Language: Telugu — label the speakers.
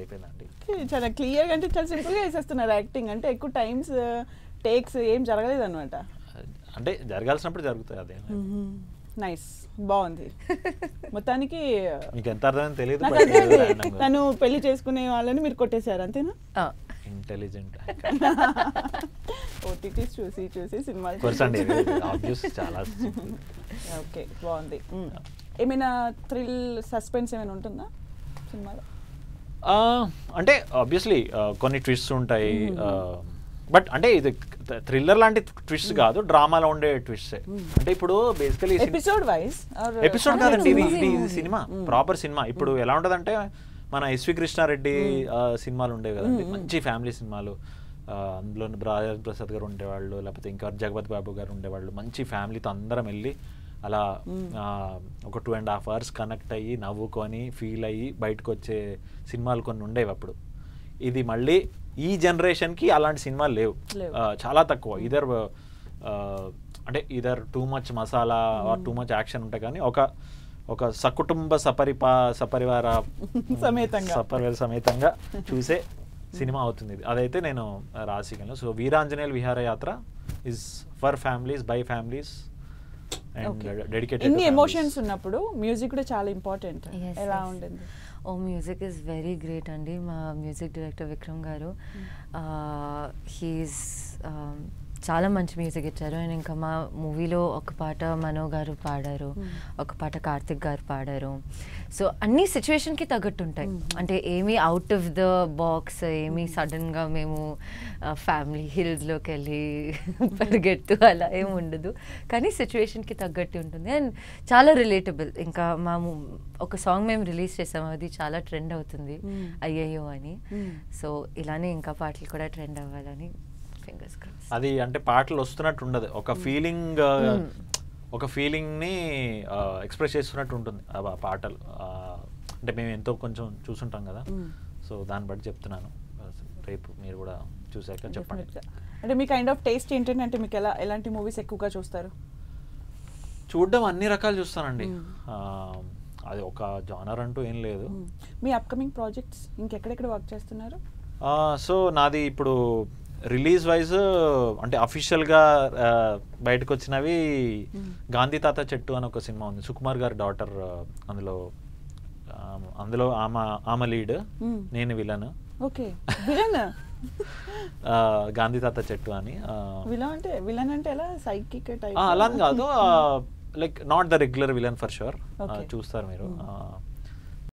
Speaker 1: అయిపోయిందండి
Speaker 2: చాలా క్లియర్ అంటే చాలా సింపుల్ గా వేసేస్తున్నారు యాక్టింగ్ అంటే ఎక్కువ టైమ్స్ టేక్స్ ఏం జరగలేదు అనమాట
Speaker 1: అంటే జరగాల్సినప్పుడు జరుగుతాయి అదే
Speaker 2: నైస్ బాగుంది మొత్తానికి
Speaker 1: మీకు ఎంత అర్థమైంది తెలియదు
Speaker 2: నాకు
Speaker 1: but
Speaker 2: అదే
Speaker 1: random గా.
Speaker 2: తను పెళ్లి చేసుకునే వాళ్ళని మీరు కొట్టేశారు అంతేనా
Speaker 3: ఆ,
Speaker 1: ఇంటెలిజెంట్
Speaker 2: ఓటీటీస్ చూసి చూసి సినిమాలు
Speaker 1: కోర్స్ అండి ఆబ్వియస్ చాలా simple.
Speaker 2: ఓకే బాగుంది మ్మ్. ఏమైనా థ్రిల్ సస్పెన్స్ ఏమైనా ఉంటుందా సినిమాలో
Speaker 1: ఆ, అంటే ఆబ్వియస్లీ కొన్ని ట్విస్ట్స్ ఉంటాయి బట్ అంటే ఇది థ్రిల్లర్ లాంటి ట్విస్ట్ కాదు డ్రామాలో ఉండే ట్విస్ట్ అంటే ఇప్పుడు బేసికలీ
Speaker 2: ఎపిసోడ్ వైజ్
Speaker 1: ఎపిసోడ్ కాదండి ఇది ఇది సినిమా ప్రాపర్ సినిమా ఇప్పుడు ఎలా ఉంటదంటే మన ఎస్వి కృష్ణారెడ్డి ఆ, సినిమాలు ఉండేవి కదండి మంచి ఫ్యామిలీ సినిమాలు ఆ, అందులో రాజేంద్ర ప్రసాద్ గారు ఉండేవాళ్ళు లేకపోతే ఇంకా జగపతి బాబు గారు ఉండేవాళ్ళు మంచి ఫ్యామిలీతో అందరం వెళ్ళి అలా ఆ, ఒక two and half hours connect అయ్యి నవ్వుకొని ఫీల్ అయ్యి బయటకు వచ్చే సినిమాలు కొన్ని ఉండేవి అప్పుడు ఇది మళ్ళీ ఈ జనరేషన్కి అలాంటి సినిమాలు లేవు
Speaker 2: లేవు.
Speaker 1: ఆ, చాలా తక్కువ ఇదర్ అంటే ఇదర్ too much masala or too much action ఉంటాయి కానీ ఒక ఒక సకుటుంబ సపరిపా సపరివార
Speaker 2: సమేతంగా.
Speaker 1: సపరివార సమేతంగా చూసే సినిమా అవుతుంది ఇది అదైతే నేను రాసిగలను సో వీరాంజనేయుల విహారయాత్ర is for families by families and
Speaker 2: Okay.
Speaker 1: Dedicated
Speaker 2: ఇన్ని ఎమోషన్స్ ఉన్నప్పుడు మ్యూజిక్ కూడా చాలా ఇంపార్టెంట్
Speaker 3: Yes,
Speaker 2: ఎలా
Speaker 3: yes.
Speaker 2: ఉండింది
Speaker 3: ఓ మ్యూజిక్ ఇస్ వెరీ గ్రేట్ అండి మా మ్యూజిక్ డైరెక్టర్ విక్రమ్ గారు హీస్ చాలా మంచి మ్యూజిక్ ఇచ్చారు అండ్ ఇంకా మా మూవీలో ఒక పాట మనో గారు పాడారు ఒక పాట కార్తిక్ గారు పాడారు సో అన్ని సిచ్యువేషన్కి తగ్గట్టు ఉంటాయి అంటే ఏమీ అవుట్ ఆఫ్ ద బాక్స్ ఏమీ సడన్గా మేము ఫ్యామిలీ హిల్స్లోకి వెళ్ళి పరిగెత్తు అలా ఏమి ఉండదు కానీ సిచ్యువేషన్కి తగ్గట్టు ఉంటుంది అండ్ చాలా రిలేటబుల్ ఇంకా మా ము- ఒక సాంగ్ మేము రిలీజ్ చేసాము అది చాలా ట్రెండ్ అవుతుంది
Speaker 2: Mm.
Speaker 3: అయ్యయ్యో అని
Speaker 2: Mm.
Speaker 3: సో ఇలానే ఇంకా పాటలు కూడా ట్రెండ్ అవ్వాలని ఫింగర్స్ క్రాస్
Speaker 1: అది అంటే పాటలు వస్తున్నట్టు ఉండదు ఒక ఫీలింగ్ ఒక ఫీలింగ్ ని ఎక్స్ప్రెస్ చేస్తున్నట్టు ఉంటుంది ఆ పా- పాటలు ఆ, అంటే మేము ఎంతో కొంచెం చూసుంటాం కదా
Speaker 2: Mm.
Speaker 1: సో దాన్ని బట్టి చెప్తున్నాను రేపు మీరు కూడా చూసాక చెప్పండి
Speaker 2: Definitely గా. అంటే మీ కైండ్ ఆఫ్ టేస్ట్ ఏంటంటే అంటే మీకు ఎలా ఎలాంటి మూవీస్ ఎక్కువగా చూస్తారు
Speaker 1: చూడడం అన్ని రకాలు చూస్తానండి
Speaker 2: Mm.
Speaker 1: ఆ, అది ఒక జానర్ అంటూ ఏం లేదు
Speaker 2: మ్మ్. మీ అప్కమింగ్ ప్రాజెక్ట్స్ ఇంకెక్కడెక్కడ వర్క్ చేస్తున్నారు
Speaker 1: ఆ, సో నాది ఇప్పుడు రిలీజ్ వైజ్ అంటే అఫీషియల్గా బయటకు వచ్చినవి గాంధీ తాత చెట్టు అని ఒక సినిమా ఉంది సుకుమార్ గారి డాటర్ అందులో ఆ, అందులో ఆమె ఆమె లీడ్
Speaker 2: Hmm.
Speaker 1: నేను విలన్
Speaker 2: ఓకే విలన్
Speaker 1: గాంధీ తాత చెట్టు అని ఆ,
Speaker 2: విలన్ అంటే విలన్ అంటే ఎలా సైకిక్ టైప్
Speaker 1: ఆ, అలా అని కాదు like not the regular villain for sure
Speaker 2: Okay.
Speaker 1: చూస్తారు మీరు ఆ,